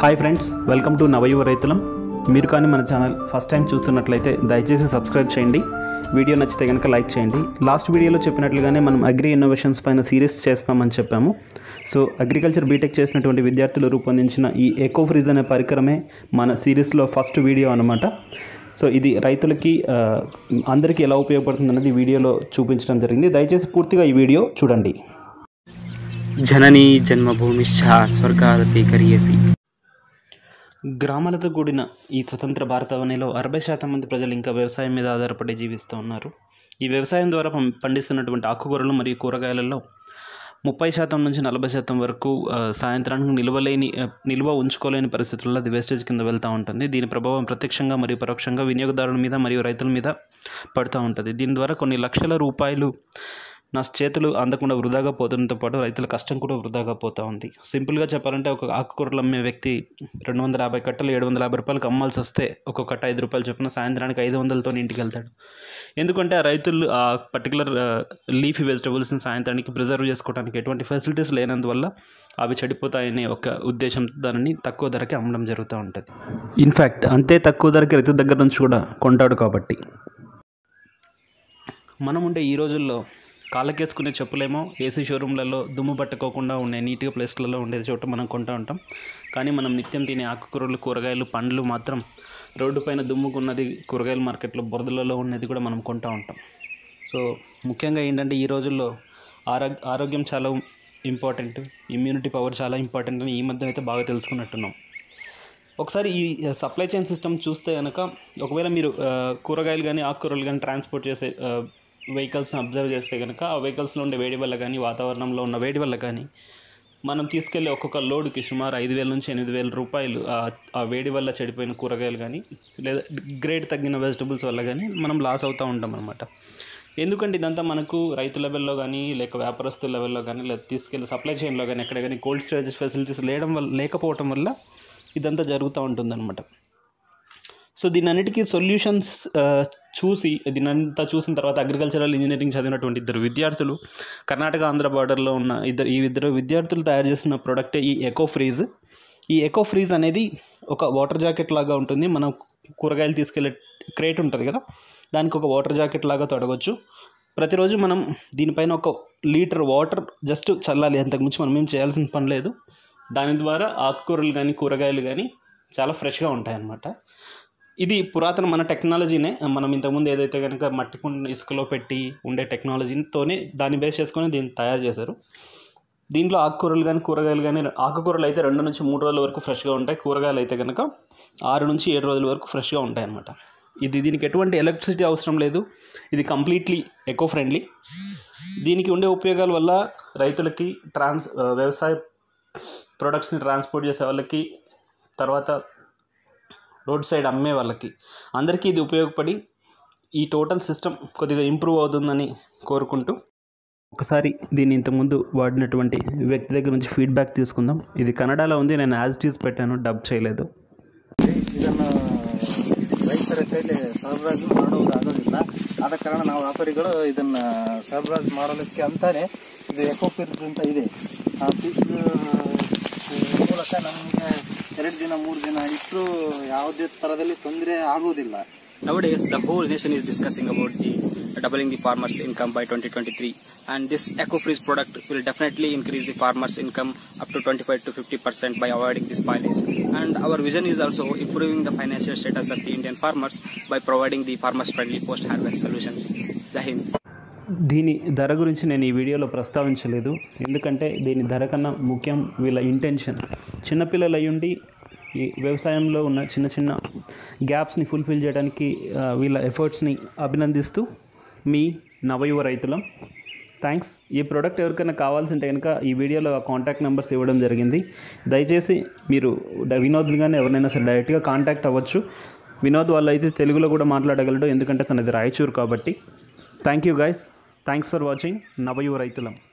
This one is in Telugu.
హాయ్ ఫ్రెండ్స్ వెల్కమ్ టు నవయువ రైతులం మీరు కానీ మన ఛానల్ ఫస్ట్ టైం చూస్తున్నట్లయితే దయచేసి సబ్స్క్రైబ్ చేయండి వీడియో నచ్చితే కనుక లైక్ చేయండి లాస్ట్ వీడియోలో చెప్పినట్లుగానే మనం అగ్రి ఇన్నోవేషన్స్ పైన సిరీస్ చేస్తామని చెప్పాము సో అగ్రికల్చర్ బీటెక్ చేసినటువంటి విద్యార్థులు రూపొందించిన ఈ ఎకో ఫ్రీజ్ అనే పరికరమే మన సిరీస్లో ఫస్ట్ వీడియో అనమాట సో ఇది రైతులకి ఆ, అందరికీ ఎలా ఉపయోగపడుతుంది అన్నది వీడియోలో చూపించడం జరిగింది దయచేసి పూర్తిగా ఈ వీడియో చూడండి జననీ జన్మభూమిశ్చ స్వర్గాదపి కరియేసి గ్రామాలతో కూడిన ఈ స్వతంత్ర భారతావనిలో అరవై శాతం మంది ప్రజలు ఇంకా వ్యవసాయం మీద ఆధారపడి జీవిస్తూ ఉన్నారు ఈ వ్యవసాయం ద్వారా పం- పండిస్తున్నటువంటి ఆకుకూరలు మరియు కూరగాయలలో ముప్పై శాతం నుంచి నలభై శాతం వరకు ఆ, సాయంత్రానికి నిల్వలేని ఆ, నిల్వ ఉంచుకోలేని పరిస్థితుల్లో అది వేస్టేజ్ కింద వెళ్తూ ఉంటుంది దీని ప్రభావం ప్రత్యక్షంగా మరియు పరోక్షంగా వినియోగదారుల మీద మరియు రైతుల మీద పడుతూ ఉంటుంది దీని ద్వారా కొన్ని లక్షల రూపాయలు నా చేతులు అందకుండా వృధాగా పోతుండటంతో పాటు రైతుల కష్టం కూడా వృధాగా పోతూ ఉంది సింపుల్గా చెప్పాలంటే ఒక ఆకుకూరలు అమ్మే వ్యక్తి రెండు వందల యాభై కట్టలు ఏడు వందల యాభై రూపాయలకు అమ్మాల్సి వస్తే ఒక్కొక్క కట్ట ఐదు రూపాయలు చొప్పున సాయంత్రానికి ఐదు వందలతో ఇంటికి వెళ్తాడు ఎందుకంటే ఆ రైతులు ఆ పర్టికులర్ లీఫీ వెజిటబుల్స్ని సాయంత్రానికి ప్రిజర్వ్ చేసుకోవడానికి ఎటువంటి ఫెసిలిటీస్ లేనందువల్ల అవి చెడిపోతాయనే ఒక ఉద్దేశం దానిని తక్కువ ధరకి అమ్మడం జరుగుతూ ఉంటుంది ఇన్ఫ్యాక్ట్ అంతే తక్కువ ధరకి రైతు దగ్గర నుంచి కూడా కొంటాడు కాబట్టి మనం ఉండే ఈ రోజుల్లో కాళ్ళకేసుకునే చెప్పులేమో ఏసీ షోరూమ్లలో దుమ్ము పట్టుకోకుండా ఉండే నీట్గా ప్లేస్లలో ఉండే చోట మనం కొంటూ ఉంటాం కానీ మనం నిత్యం తినే ఆకుకూరలు కూరగాయలు పండ్లు మాత్రం రోడ్డు పైన దుమ్ముకున్నది కూరగాయల మార్కెట్లో బురదలలో ఉన్నది కూడా మనం కొంటూ ఉంటాం సో ముఖ్యంగా ఏంటంటే ఈ రోజుల్లో ఆరోగ్య ఆరోగ్యం చాలా ఇంపార్టెంట్ ఇమ్యూనిటీ పవర్ చాలా ఇంపార్టెంట్ అని ఈ మధ్య అయితే బాగా తెలుసుకున్నట్టున్నాం ఒకసారి ఈ సప్లై చైన్ సిస్టమ్ చూస్తే కనుక ఒకవేళ మీరు ఆ, కూరగాయలు కానీ ఆకుకూరలు కానీ ట్రాన్స్పోర్ట్ చేసే వెహికల్స్ని అబ్జర్వ్ చేస్తే కనుక ఆ వెహికల్స్లో ఉండే వేడి వల్ల కానీ వాతావరణంలో ఉన్న వేడి వల్ల కానీ మనం తీసుకెళ్లే ఒక్కొక్క లోడ్కి సుమారు ఐదు వేల నుంచి ఎనిమిది వేల రూపాయలు ఆ- ఆ వేడి వల్ల చెడిపోయిన కూరగాయలు కానీ లేదా గ్రేడ్ తగ్గిన వెజిటబుల్స్ వల్ల కానీ మనం లాస్ అవుతూ ఉంటాం అనమాట ఎందుకంటే ఇదంతా మనకు రైతు లెవెల్లో కానీ లేక వ్యాపారస్తుల లెవెల్లో కానీ లేదా తీసుకెళ్ళి సప్లై చైన్లో కానీ ఎక్కడ కానీ కోల్డ్ స్టోరేజ్ ఫెసిలిటీస్ లేడం వల్ల లేకపోవటం వల్ల ఇదంతా జరుగుతూ ఉంటుందన్నమాట సో దీని అన్నిటికీ సొల్యూషన్స్ చూసి దీని అంతా చూసిన తర్వాత అగ్రికల్చరల్ ఇంజనీరింగ్ చదివినటువంటి ఇద్దరు విద్యార్థులు కర్ణాటక ఆంధ్ర బార్డర్లో ఉన్న ఇద్దరు ఈ ఇద్దరు విద్యార్థులు తయారు చేసిన ప్రోడక్టే ఈ ఎకో ఫ్రీజ్ ఈ ఎకో ఫ్రీజ్ అనేది ఒక వాటర్ జాకెట్ లాగా ఉంటుంది మనం కూరగాయలు తీసుకెళ్లే క్రేట్ ఉంటుంది కదా దానికి ఒక వాటర్ జాకెట్ లాగా తొడగొచ్చు ప్రతిరోజు మనం దీనిపైన ఒక లీటర్ వాటర్ జస్ట్ చల్లాలి అంతకుమించి మనం ఏం చేయాల్సిన పని లేదు దాని ద్వారా ఆకుకూరలు కానీ కూరగాయలు కానీ చాలా ఫ్రెష్గా ఉంటాయన్నమాట ఇది పురాతన మన టెక్నాలజీనే మనం ఇంతకుముందు ఏదైతే కనుక మట్టి కుండ ఇసుకలో పెట్టి ఉండే టెక్నాలజీతోనే దాన్ని బేస్ చేసుకొని దీన్ని తయారు చేశారు దీంట్లో ఆకుకూరలు కానీ కూరగాయలు కానీ ఆకుకూరలు అయితే రెండు నుంచి మూడు రోజుల వరకు ఫ్రెష్గా ఉంటాయి కూరగాయలు అయితే కనుక ఆరు నుంచి ఏడు రోజుల వరకు ఫ్రెష్గా ఉంటాయి అన్నమాట ఇది దీనికి ఎటువంటి ఎలక్ట్రిసిటీ అవసరం లేదు ఇది కంప్లీట్లీ ఎకో ఫ్రెండ్లీ దీనికి ఉండే ఉపయోగాల వల్ల రైతులకి ట్రాన్స్ ఆ, వ్యవసాయ ప్రొడక్ట్స్ని ట్రాన్స్పోర్ట్ చేసే వాళ్ళకి తర్వాత రోడ్ సైడ్ అమ్మే వాళ్ళకి అందరికీ ఇది ఉపయోగపడి ఈ టోటల్ సిస్టమ్ కొద్దిగా ఇంప్రూవ్ అవుతుందని కోరుకుంటూ ఒకసారి దీన్ని ఇంతకుముందు వాడినటువంటి వ్యక్తి దగ్గర నుంచి ఫీడ్బ్యాక్ తీసుకుందాం ఇది కన్నడలో ఉంది నేను యాజ్ ఇట్ ఈస్ పెట్టాను డబ్ చేయలేదు ಇದನ್ನು ರೈತರ ಕೈಲಿ ಸರಬರಾಜು ಮಾಡುವುದು ಆಗೋದಿಲ್ಲ ಆದ ಕಾರಣ ನಾವು ವ್ಯಾಪಾರಿಗಳು ಇದನ್ನ ಸರಬರಾಜು ಮಾಡಲಿಕ್ಕೆ ಅಂತಾನೆ ಇದು ಎಕೋ ಫಿರ್ಸ್ ಅಂತ ಇದೆ ಆ ಫಿರ್ಸ್ ಮೂಲಕ ನಮಗೆ ಎರಡು ದಿನ ಮೂರು ದಿನ ಇಟ್ಟರು ಯಾವುದೇ ತರದಲ್ಲಿ ತೊಂದರೆ ಆಗುವುದಿಲ್ಲ Nowadays, the whole nation is discussing about the doubling the farmers' income by 2023, and this eco-freeze product will definitely increase the farmers' income up to 25 to 50 percent by avoiding this spoilage. And our vision is also improving the financial status of the Indian farmers by providing the farmers-friendly post-harvest solutions. Jai Hind. దీని ధర గురించి నేను ఈ వీడియోలో ప్రస్తావించలేదు ఎందుకంటే దీని ధర కన్నా ముఖ్యం వీళ్ళ ఇంటెన్షన్ చిన్నపిల్లలు అయ్యుండి ఈ వ్యవసాయంలో ఉన్న చిన్న చిన్న గ్యాప్స్ని ఫుల్ఫిల్ చేయడానికి ఆ, వీళ్ళ ఎఫర్ట్స్ని అభినందిస్తూ మీ నవయువ రైతులం థ్యాంక్స్ ఈ ప్రోడక్ట్ ఎవరికైనా కావాల్సి ఉంటే కనుక ఈ వీడియోలో ఆ కాంటాక్ట్ నెంబర్స్ ఇవ్వడం జరిగింది దయచేసి మీరు డ- వినోద్ కానీ ఎవరినైనా సరే డైరెక్ట్గా కాంటాక్ట్ అవ్వచ్చు వినోద్ వాళ్ళు అయితే తెలుగులో కూడా మాట్లాడగలడు ఎందుకంటే తనది రాయచూరు కాబట్టి thank you guys thanks for watching నవయువ రైతులం